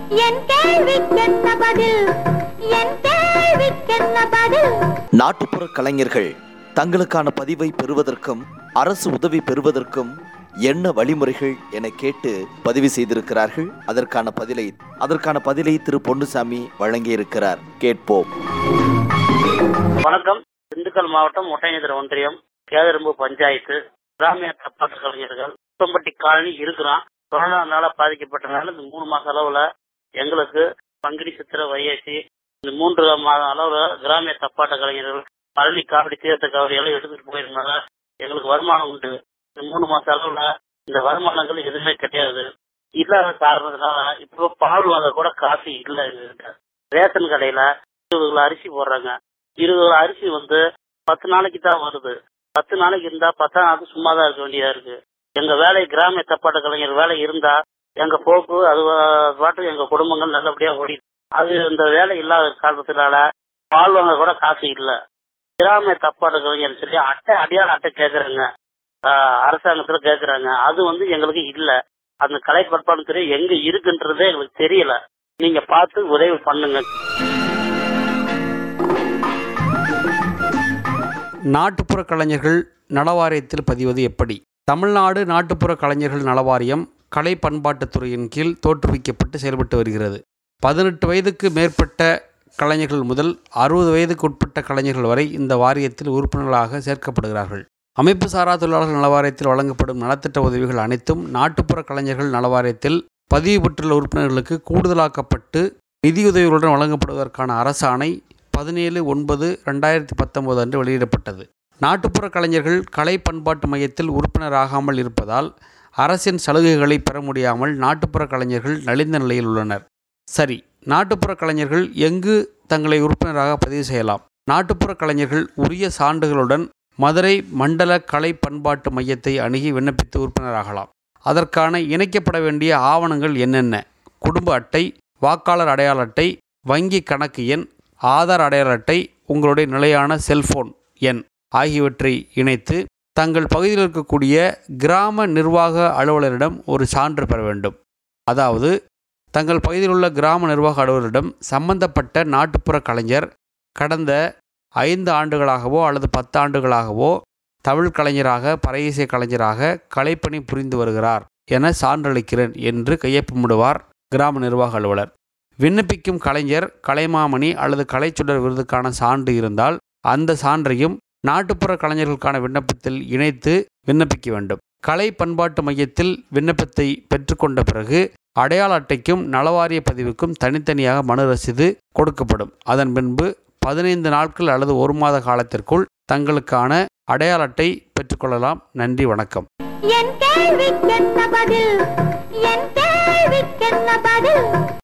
என் கேள்விக்கென்ன பதில் என் கேள்விக்கென்ன பதில் நாட்டுப்புற கலைஞர்கள் தங்களுக்கான பதிவை பெறுவதற்கும் அரசு உதவி பெறுவதற்கும் என்ன வழிமுறைகள் என கேட்டு பதிவு செய்திருக்கிறார்கள் அதற்கான பதிலை அதற்கான பதிலை திரு பொன்னுசாமி வழங்கியிருக்கிறார் கேட்போம் வணக்கம் திண்டுக்கல் மாவட்டம் ஒட்டஞ்சத்திர ஒன்றியம் கேதரும்பு பஞ்சாயத்து கிராமிய தப்பாட்டு கலைஞர்கள் குப்பம்பட்டி காலனி இருக்கிறோம் கொரோனானால பாதிக்கப்பட்டனால இந்த மூணு மாச அளவுல எங்களுக்கு பங்குனி சித்திர வையாசி இந்த மூன்று மாதம் அளவுல கிராமிய தப்பாட்ட கலைஞர்கள் பழனி காவடி தீர்த்த காவடி எல்லாம் எடுத்துட்டு போயிருந்தாங்க எங்களுக்கு வருமானம் உண்டு இந்த மூணு மாச அளவுல இந்த வருமானங்கள் எதுவுமே கிடையாது இல்லாத காரணத்தினால இப்போ பால் வாங்க கூட காசு இல்லை எங்ககிட்ட ரேஷன் கடையில இருபது கிலோ அரிசி போடுறாங்க இருபது கிலோ அரிசி வந்து பத்து நாளைக்கு தான் வருது பத்து நாளைக்கு இருந்தா பத்தாம் நாளைக்கு சும்மா தான் இருக்க வேண்டியதா இருக்கு எங்க வேலை கிராமிய தப்பாட்ட கலைஞர் வேலை இருந்தா எங்க போக்கு அது பாட்டு எங்க குடும்பங்கள் நல்லபடியா ஓடி அது இந்த வேலை இல்லாத காரணத்தினால பால் வாங்க கூட காசு இல்ல கிராமிய தப்பாட்ட கலைஞர் சொல்லி அட்டை அடியாள அட்டை கேக்குறாங்க ஆஹ் அரசாங்கத்துல கேக்குறாங்க அது வந்து எங்களுக்கு இல்ல அந்த கலை பண்பாட்டுத்துறை எங்க இருக்குன்றதே எங்களுக்கு தெரியல நீங்க பார்த்து உதவி பண்ணுங்க நாட்டுப்புற கலைஞர்கள் நலவாரியத்தில் பதிவது எப்படி தமிழ்நாடு நாட்டுப்புற கலைஞர்கள் நலவாரியம் கலை பண்பாட்டுத் துறையின் கீழ் தோற்றுவிக்கப்பட்டு செயல்பட்டு வருகிறது பதினெட்டு வயதுக்கு மேற்பட்ட கலைஞர்கள் முதல் அறுபது வயதுக்கு உட்பட்ட கலைஞர்கள் வரை இந்த வாரியத்தில் உறுப்பினர்களாக சேர்க்கப்படுகிறார்கள் அமைப்பு சாரா தொழிலாளர்கள் நலவாரியத்தில் வழங்கப்படும் நலத்திட்ட உதவிகள் அனைத்தும் நாட்டுப்புற கலைஞர்கள் நலவாரியத்தில் பதிவு பெற்றுள்ள உறுப்பினர்களுக்கு கூடுதலாக்கப்பட்டு நிதியுதவிகளுடன் வழங்கப்படுவதற்கான அரசாணை பதினேழு ஒன்பது ரெண்டாயிரத்தி பத்தொம்போது அன்று வெளியிடப்பட்டது நாட்டுப்புற கலைஞர்கள் கலை பண்பாட்டு மையத்தில் உறுப்பினராகாமல் இருப்பதால் அரசின் சலுகைகளை பெற முடியாமல் நாட்டுப்புற கலைஞர்கள் நலிந்த நிலையில் உள்ளனர் சரி நாட்டுப்புற கலைஞர்கள் எங்கு தங்களை உறுப்பினராக பதிவு செய்யலாம் நாட்டுப்புற கலைஞர்கள் உரிய சான்றுகளுடன் மதுரை மண்டல கலை பண்பாட்டு மையத்தை அணுகி விண்ணப்பித்து உறுப்பினராகலாம் அதற்கான இணைக்கப்பட வேண்டிய ஆவணங்கள் என்னென்ன குடும்ப அட்டை வாக்காளர் அடையாள அட்டை வங்கி கணக்கு எண் ஆதார் அடையாள அட்டை உங்களுடைய நிலையான செல்போன் எண் ஆகியவற்றை இணைத்து தங்கள் பகுதியில் இருக்கக்கூடிய கிராம நிர்வாக அலுவலரிடம் ஒரு சான்று பெற வேண்டும் அதாவது தங்கள் பகுதியில் உள்ள கிராம நிர்வாக அலுவலரிடம் சம்பந்தப்பட்ட நாட்டுப்புற கலைஞர் கடந்த ஐந்து ஆண்டுகளாகவோ அல்லது பத்து ஆண்டுகளாகவோ தமிழ் கலைஞராக பறையிசை கலைஞராக கலைப்பணி புரிந்து வருகிறார் என சான்றளிக்கிறேன் என்று கையொப்பமிடுவார் கிராம நிர்வாக அலுவலர் விண்ணப்பிக்கும் கலைஞர் கலைமாமணி அல்லது கலைச்சுடர் விருதுக்கான சான்று இருந்தால் அந்த சான்றையும் நாட்டுப்புற கலைஞர்களுக்கான விண்ணப்பத்தில் இணைத்து விண்ணப்பிக்க வேண்டும் கலை பண்பாட்டு மையத்தில் விண்ணப்பத்தை பெற்றுக்கொண்ட பிறகு அடையாள அட்டைக்கும் நலவாரிய பதிவுக்கும் தனித்தனியாக மனு ரசீது கொடுக்கப்படும் அதன் பின்பு பதினைந்து நாட்கள் அல்லது ஒரு மாத காலத்திற்குள் தங்களுக்கான அடையாள அட்டை பெற்றுக்கொள்ளலாம் நன்றி வணக்கம் என் கேள்விக்கென்ன பதில்